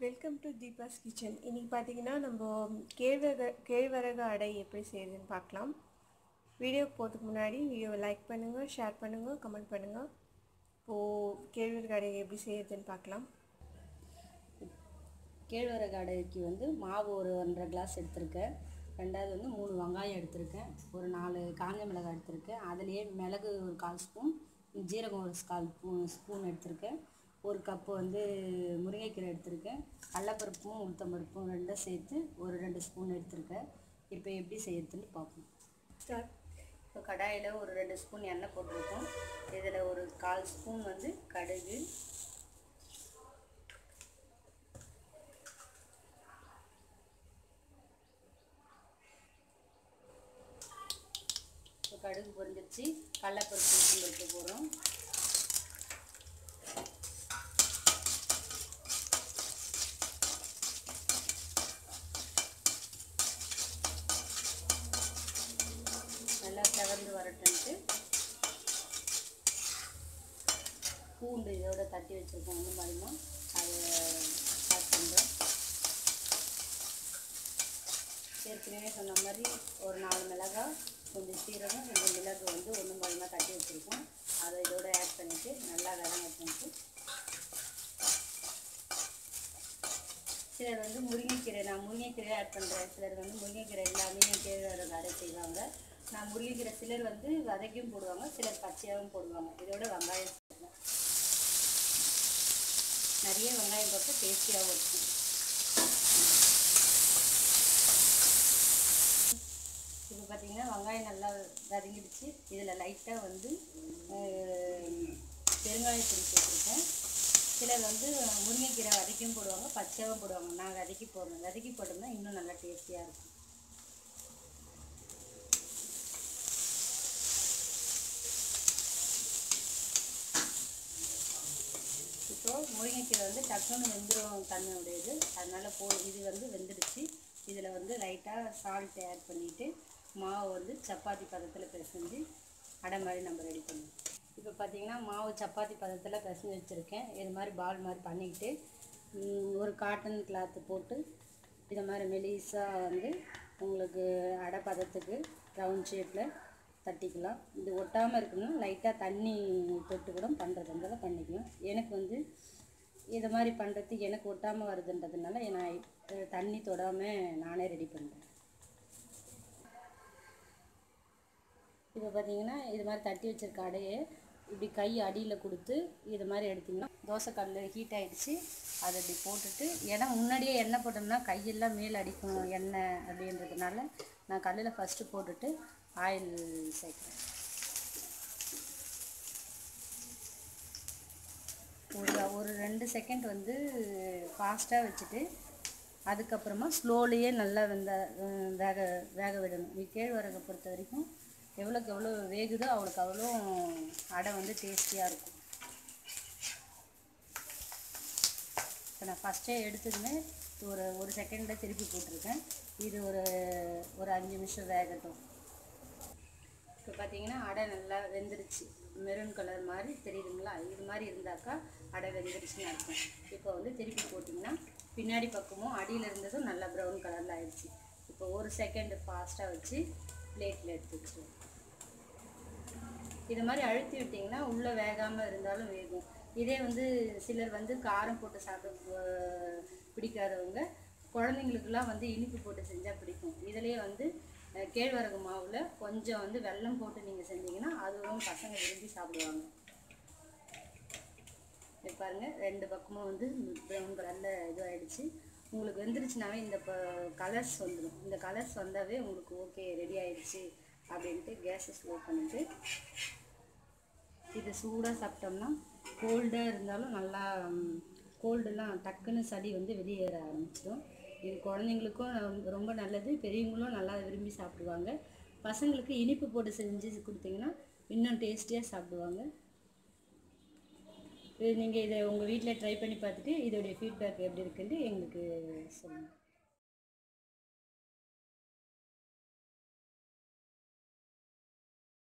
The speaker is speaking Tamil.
வெல்கம் டு தீபாஸ் கிச்சன் இன்றைக்கி பார்த்தீங்கன்னா நம்ம கேழ்வரகு கேழ்வரகு அடை எப்படி செய்யுதுன்னு பார்க்கலாம் வீடியோ போகிறதுக்கு முன்னாடி வீடியோவை லைக் பண்ணுங்கள் ஷேர் பண்ணுங்கள் கமெண்ட் பண்ணுங்கள் இப்போது கேழ்வரகு அடை எப்படி செய்யுதுன்னு பார்க்கலாம் கேழ்வரகு அடைக்கு வந்து மாவு ஒரு ஒன்றரை கிளாஸ் எடுத்திருக்கேன் ரெண்டாவது வந்து மூணு வெங்காயம் எடுத்திருக்கேன் ஒரு நாலு காஞ்ச மிளகாய் எடுத்திருக்கேன் அதுலேயே மிளகு ஒரு கால் ஸ்பூன் ஜீரகம் ஒரு கால் ஸ்பூன் ஸ்பூன் எடுத்திருக்கேன் ஒரு கப்பு வந்து முருங்கைக்கீரை எடுத்திருக்கேன் கடலப்பருப்பும் உளுத்தம்பருப்பும் ரெண்டும் சேர்த்து ஒரு ரெண்டு ஸ்பூன் எடுத்திருக்கேன் இப்போ எப்படி செய்யறதுன்னு பார்ப்போம் ஸ்டார்ட் இப்போ கடாயில் ஒரு ரெண்டு ஸ்பூன் எண்ணெய் போட்டிருக்கோம் இதில் ஒரு கால் ஸ்பூன் வந்து கடுகு இப்போ கடுகு பொரிஞ்சிருச்சு கடலப்பருப்பு உளுத்தம்பருப்பு போடுறோம் நல்லா செவந்து வரட்டுன்ட்டு பூண்டு இதோட தட்டி வச்சுருக்கோம் இந்த மாதிரிமா அதை ஸ்டார்ட் பண்ணுறோம் ஏற்கனவே சொன்ன மாதிரி ஒரு நாலு மிளகாய் கொஞ்சம் சீரகம் ரெண்டு மிளகு வந்து ஒன்று மாதிரிமா தட்டி வச்சுருக்கோம் அதை இதோட ஆட் பண்ணிவிட்டு நல்லா வதங்கிட்டு சிலர் வந்து முருங்கைக்கீரை நான் முருங்கைக்கீரை ஆட் பண்ணுறேன் சிலர் வந்து முருங்கைக்கீரை எல்லாமே கேழ்வரகு அடை செய்வாங்க நான் முருங்கைக்கீரை சிலர் வந்து வதக்கியும் போடுவாங்க சிலர் பச்சையாகவும் போடுவாங்க இதோட வெங்காயம் சேர்ப்பேன் நிறைய வெங்காயம் போட்டு டேஸ்டியாகவும் இருக்கும் இப்போ பார்த்தீங்கன்னா வெங்காயம் நல்லா வதங்கிடுச்சு இதில் லைட்டாக வந்து பெருங்காயத்தூள் சேர்த்துருக்கேன் சிலர் வந்து முருங்கைக்கீரை வதக்கியும் போடுவாங்க பச்சையாகவும் போடுவாங்க நான் வதக்கி போடுறேன் வதக்கி போட்டோம்னா இன்னும் நல்லா டேஸ்டியாக இருக்கும் இப்போ முருங்கைக்கீரை வந்து டக்குன்னு வெந்துடும் தன்மை உடையது அதனால் போ இது வந்து வெந்துடுச்சு இதில் வந்து லைட்டாக சால்ட் ஆட் பண்ணிவிட்டு மாவு வந்து சப்பாத்தி பதத்தில் பிசைஞ்சு அடை மாதிரி நம்ம ரெடி பண்ணுவோம் இப்போ பார்த்தீங்கன்னா மாவு சப்பாத்தி பதத்தில் பிசைஞ்சு வச்சுருக்கேன் இது மாதிரி பால் மாதிரி பண்ணிக்கிட்டு ஒரு காட்டன் கிளாத்து போட்டு இதை மாதிரி மெலிசாக வந்து உங்களுக்கு அடை பதத்துக்கு ரவுண்ட் ஷேப்பில் தட்டிக்கலாம் இது ஒட்டாமல் இருக்கணும்னா லைட்டாக தண்ணி தொட்டு கூட பண்ணுறது இருந்தாலும் பண்ணிக்கலாம் எனக்கு வந்து இதை மாதிரி பண்ணுறதுக்கு எனக்கு ஒட்டாமல் வருதுன்றதுனால நான் தண்ணி தொடாமல் நானே ரெடி பண்ணுறேன் இப்போ பார்த்தீங்கன்னா இது மாதிரி தட்டி வச்சிருக்க அடையை இப்படி கை அடியில் கொடுத்து இது மாதிரி எடுத்திங்கன்னா தோசைக்கல் ஹீட் ஆகிடுச்சு அதை இப்படி போட்டுட்டு ஏன்னா முன்னாடியே எண்ணெய் போட்டோம்னா கையெல்லாம் மேல் அடிக்கும் எண்ணெய் அப்படின்றதுனால நான் கல்லில் ஃபஸ்ட்டு போட்டுட்டு ஆயில் சேர்க்குறேன் ஒரு ஒரு ரெண்டு செகண்ட் வந்து ஃபாஸ்ட்டாக வச்சுட்டு அதுக்கப்புறமா ஸ்லோலியே நல்லா வெந்த வேக வேக விடணும் கேழ்வரகை பொறுத்த வரைக்கும் எவ்வளோக்கு எவ்வளோ வேகுதோ அவ்வளோக்கு அவ்வளோ அடை வந்து டேஸ்டியாக இருக்கும் இப்போ நான் ஃபஸ்ட்டே எடுத்ததுமே ஒரு ஒரு செகண்டில் திருப்பி போட்டிருக்கேன் இது ஒரு ஒரு அஞ்சு நிமிஷம் வேகட்டும் இப்போ பார்த்தீங்கன்னா அடை நல்லா வெந்துருச்சு மெரூன் கலர் மாதிரி தெரியுதுங்களா இது மாதிரி இருந்தாக்கா அடை வெந்துருச்சுன்னு அர்த்தம் இப்போ வந்து திருப்பி போட்டிங்கன்னா பின்னாடி பக்கமும் அடியில் இருந்ததும் நல்லா ப்ரௌன் கலரில் ஆயிடுச்சு இப்போ ஒரு செகண்ட் ஃபாஸ்ட்டாக வச்சு பிளேட்டில் எடுத்து வச்சுருவோம் இது மாதிரி அழுத்தி விட்டிங்கன்னா உள்ளே வேகாமல் இருந்தாலும் வேகும் இதே வந்து சிலர் வந்து காரம் போட்டு சாப்பிட பிடிக்காதவங்க குழந்தைங்களுக்குலாம் வந்து இனிப்பு போட்டு செஞ்சால் பிடிக்கும் இதிலே வந்து கேழ்வரகு மாவில் கொஞ்சம் வந்து வெல்லம் போட்டு நீங்கள் செஞ்சீங்கன்னா அதுவும் பசங்க விரும்பி சாப்பிடுவாங்க இப்போ பாருங்கள் ரெண்டு பக்கமும் வந்து ப்ரௌன் கலரில் இதுவாகிடுச்சு உங்களுக்கு வெந்துருச்சுனாவே இந்த கலர்ஸ் வந்துடும் இந்த கலர்ஸ் வந்தாவே உங்களுக்கு ஓகே ரெடி ஆயிடுச்சு அப்படின்ட்டு கேஸை ஸ்லோ பண்ணிவிட்டு இது சூடாக சாப்பிட்டோம்னா கோல்டாக இருந்தாலும் நல்லா கோல்டெல்லாம் டக்குன்னு சளி வந்து வெளியேற ஆரம்பிச்சிடும் இது குழந்தைங்களுக்கும் ரொம்ப நல்லது பெரியவங்களும் நல்லா விரும்பி சாப்பிடுவாங்க பசங்களுக்கு இனிப்பு போட்டு செஞ்சு கொடுத்தீங்கன்னா இன்னும் டேஸ்டியாக சாப்பிடுவாங்க இது நீங்கள் இதை உங்கள் வீட்டில் ட்ரை பண்ணி பார்த்துட்டு இதோடைய ஃபீட்பேக் எப்படி இருக்குன்னு எங்களுக்கு சொல்லுங்கள்